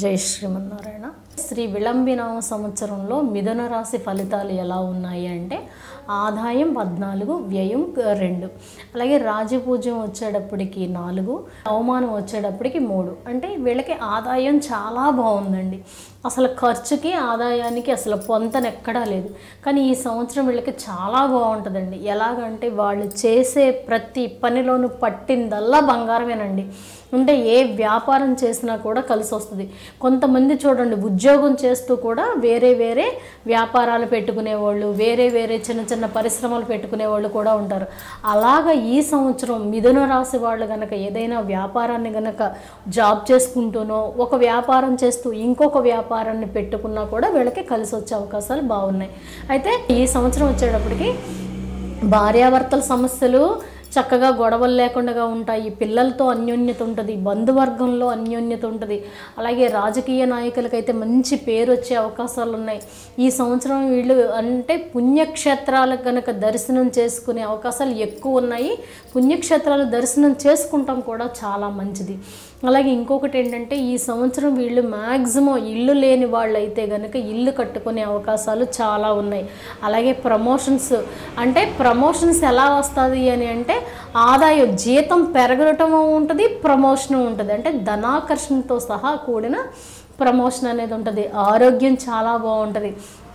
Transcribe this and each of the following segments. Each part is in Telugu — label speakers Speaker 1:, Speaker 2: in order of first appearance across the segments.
Speaker 1: జై శ్రీమన్నారాయణ శ్రీ విళంబినామ సంవత్సరంలో మిథున రాశి ఫలితాలు ఎలా ఉన్నాయి అంటే ఆదాయం పద్నాలుగు వ్యయం క- రెండు అలాగే రాజపూజ్యం వచ్చేటప్పటికి నాలుగు అవమానం వచ్చేటప్పటికి మూడు అంటే వీళ్ళకి ఆదాయం చాలా బాగుందండి అసలు ఖర్చుకి ఆదాయానికి అసలు పొంతన ఎక్కడా లేదు కానీ ఈ సంవత్సరం వీళ్ళకి చాలా బాగుంటుందండి ఎలాగంటే వాళ్ళు చేసే ప్రతి పనిలోనూ పట్టిందల్లా బంగారమేనండి అంటే ఏ వ్యాపారం చేసినా కూడా కలిసి వస్తుంది కొంతమంది చూడండి ఉద్యోగం చేస్తూ కూడా వేరే వేరే వ్యాపారాలు పెట్టుకునేవాళ్ళు వేరే వేరే చిన్న చిన్న పరిశ్రమలు పెట్టుకునేవాళ్ళు కూడా ఉంటారు అలాగా ఈ సంవత్సరం మిథున రాశి వాళ్ళు గనక ఏదైనా వ్యాపారాన్ని గనక జాబ్ చేసుకుంటూనో ఒక వ్యాపారం చేస్తూ ఇంకొక వ్యాపారాన్ని పెట్టుకున్నా కూడా వీళ్ళకి కలిసి వచ్చే అవకాశాలు బాగున్నాయి అయితే ఈ సంవత్సరం వచ్చేటప్పటికి భార్యాభర్తల సమస్యలు చక్కగా గొడవలు లేకుండా ఉంటాయి పిల్లలతో అన్యోన్యత ఉంటుంది బంధువర్గంలో అన్యోన్యత ఉంటుంది అలాగే రాజకీయ నాయకులకైతే మంచి పేరు వచ్చే అవకాశాలు ఉన్నాయి ఈ సంవత్సరం వీళ్ళు అంటే పుణ్యక్షేత్రాలకు కనుక దర్శనం చేసుకునే అవకాశాలు ఎక్కువ ఉన్నాయి పుణ్యక్షేత్రాలు దర్శనం చేసుకుంటాం కూడా చాలా మంచిది అలాగే ఇంకొకటి ఏంటంటే ఈ సంవత్సరం వీళ్ళు మ్యాక్సిమం ఇల్లు లేని వాళ్ళు అయితే కనుక ఇల్లు కట్టుకునే అవకాశాలు చాలా ఉన్నాయి అలాగే ప్రమోషన్స్ అంటే ప్రమోషన్స్ ఎలా వస్తుంది అని అంటే ఆదాయం జీతం పెరగటం ఉంటుంది ప్రమోషన్ ఉంటుంది అంటే ధనాకర్షణతో సహా కూడిన ప్రమోషన్ అనేది ఉంటుంది ఆరోగ్యం చాలా బాగుంటుంది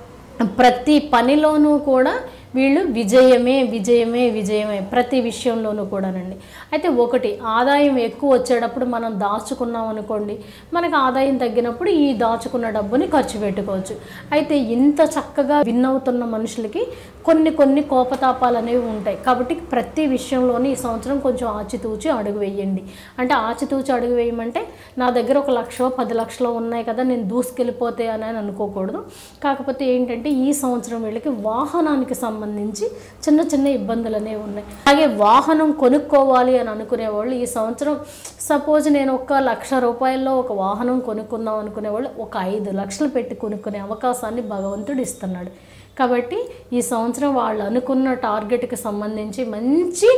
Speaker 1: ప్రతి పనిలోనూ కూడా వీళ్ళు విజయమే విజయమే విజయమే ప్రతి విషయంలోనూ కూడానండి అయితే ఒకటి ఆదాయం ఎక్కువ వచ్చేటప్పుడు మనం దాచుకున్నాం అనుకోండి మనకు ఆదాయం తగ్గినప్పుడు ఈ దాచుకున్న డబ్బుని ఖర్చు పెట్టుకోవచ్చు అయితే ఇంత చక్కగా విన్ అవుతున్న మనుషులకి కొన్ని కొన్ని కోపతాపాలు అనేవి ఉంటాయి కాబట్టి ప్రతి విషయంలోని ఈ సంవత్సరం కొంచెం ఆచితూచి అడుగు వేయండి అంటే ఆచితూచి అడుగు వేయమంటే నా దగ్గర ఒక లక్ష పది లక్షలు ఉన్నాయి కదా నేను దూసుకెళ్ళిపోతే అని అని అనుకోకూడదు కాకపోతే ఏంటంటే ఈ సంవత్సరం వీళ్ళకి వాహనానికి సంబంధించి చిన్న చిన్న ఇబ్బందులు అనేవి ఉన్నాయి అలాగే వాహనం కొనుక్కోవాలి అని అనుకునే వాళ్ళు ఈ సంవత్సరం సపోజ్ నేను ఒక లక్ష రూపాయల్లో ఒక వాహనం కొనుక్కుందాం అనుకునే వాళ్ళు ఒక ఐదు లక్షలు పెట్టి కొనుక్కునే అవకాశాన్ని భగవంతుడు ఇస్తున్నాడు కాబట్టి ఈ సంవత్సరం వాళ్ళు అనుకున్న టార్గెట్కి సంబంధించి మంచి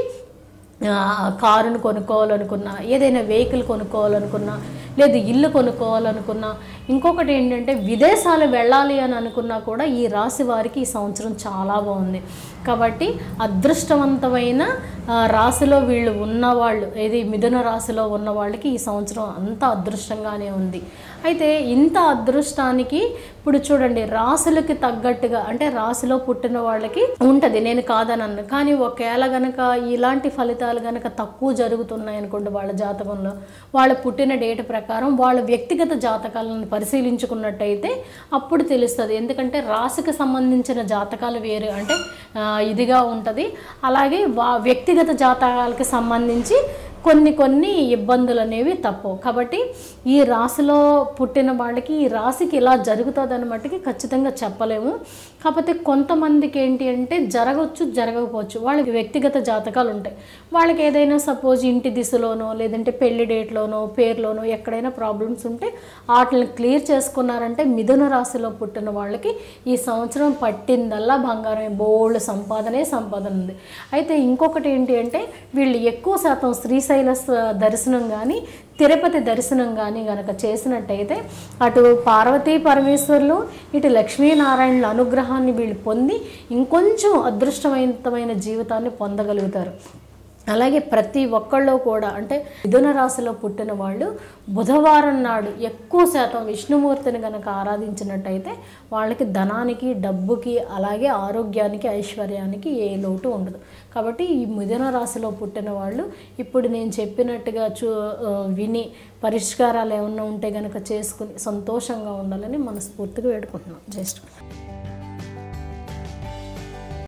Speaker 1: ఆ, కారును కొనుక్కోవాలనుకున్నా ఏదైనా వెహికల్ కొనుక్కోవాలనుకున్నా లేదు ఇల్లు కొనుక్కోవాలనుకున్నా ఇంకొకటి ఏంటంటే విదేశాలు వెళ్ళాలి అని అనుకున్నా కూడా ఈ రాశి వారికి ఈ సంవత్సరం చాలా బాగుంది కాబట్టి అదృష్టవంతమైన ఆ, రాశిలో వీళ్ళు ఉన్నవాళ్ళు ఏది మిథున రాశిలో ఉన్న వాళ్ళకి ఈ సంవత్సరం అంత అదృష్టంగానే ఉంది అయితే ఇంత అదృష్టానికి ఇప్పుడు చూడండి రాశులకి తగ్గట్టుగా అంటే రాశిలో పుట్టిన వాళ్ళకి ఉంటుంది నేను కాదనన్ను కానీ ఒకవేళ గనక ఇలాంటి ఫలితాలు గనక తక్కువ జరుగుతున్నాయి అనుకోండి వాళ్ళ జాతకంలో వాళ్ళ పుట్టిన డేట్ ప్రకారం వాళ్ళ వ్యక్తిగత జాతకాలను పరిశీలించుకున్నట్టయితే అప్పుడు తెలుస్తుంది ఎందుకంటే రాశికి సంబంధించిన జాతకాలు వేరు అంటే ఆ, ఇదిగా ఉంటుంది అలాగే వా వ్యక్తిగత జాతకాలకి సంబంధించి కొన్ని కొన్ని ఇబ్బందులు అనేవి తప్పవు కాబట్టి ఈ రాశిలో పుట్టిన వాళ్ళకి ఈ రాశికి ఇలా జరుగుతుంది అని మట్టుకి ఖచ్చితంగా చెప్పలేము కాకపోతే కొంతమందికి ఏంటి అంటే జరగవచ్చు జరగకపోవచ్చు వాళ్ళకి వ్యక్తిగత జాతకాలు ఉంటాయి వాళ్ళకి ఏదైనా సపోజ్ ఇంటి దిశలోనో లేదంటే పెళ్లి డేట్లోనో పేర్లోనో ఎక్కడైనా ప్రాబ్లమ్స్ ఉంటే వాటిని క్లియర్ చేసుకున్నారంటే మిథున రాశిలో పుట్టిన వాళ్ళకి ఈ సంవత్సరం పట్టిందల్లా బంగారం బోల్డ్ సంపాదనే సంపాదన ఉంది అయితే ఇంకొకటి ఏంటి అంటే వీళ్ళు ఎక్కువ శాతం శ్రీశైల స- దర్శనం కానీ తిరుపతి దర్శనం కానీ గనక చేసినట్టయితే అటు పార్వతీ పరమేశ్వరులు ఇటు లక్ష్మీనారాయణుల అనుగ్రహాన్ని వీళ్ళు పొంది ఇంకొంచెం అదృష్టవంతమైన జీవితాన్ని పొందగలుగుతారు అలాగే ప్రతి ఒక్కళ్ళు కూడా అంటే మిథున రాశిలో పుట్టిన వాళ్ళు బుధవారం నాడు ఎక్కువ శాతం విష్ణుమూర్తిని కనుక ఆరాధించినట్టయితే వాళ్ళకి ధనానికి డబ్బుకి అలాగే ఆరోగ్యానికి ఐశ్వర్యానికి ఏ లోటు ఉండదు కాబట్టి ఈ మిథున రాశిలో పుట్టిన వాళ్ళు ఇప్పుడు నేను చెప్పినట్టుగా చూ ఆ, విని పరిష్కారాలు ఏమన్నా ఉంటే కనుక చేసుకుని సంతోషంగా ఉండాలని మనస్ఫూర్తిగా వేడుకుంటున్నాం జస్ట్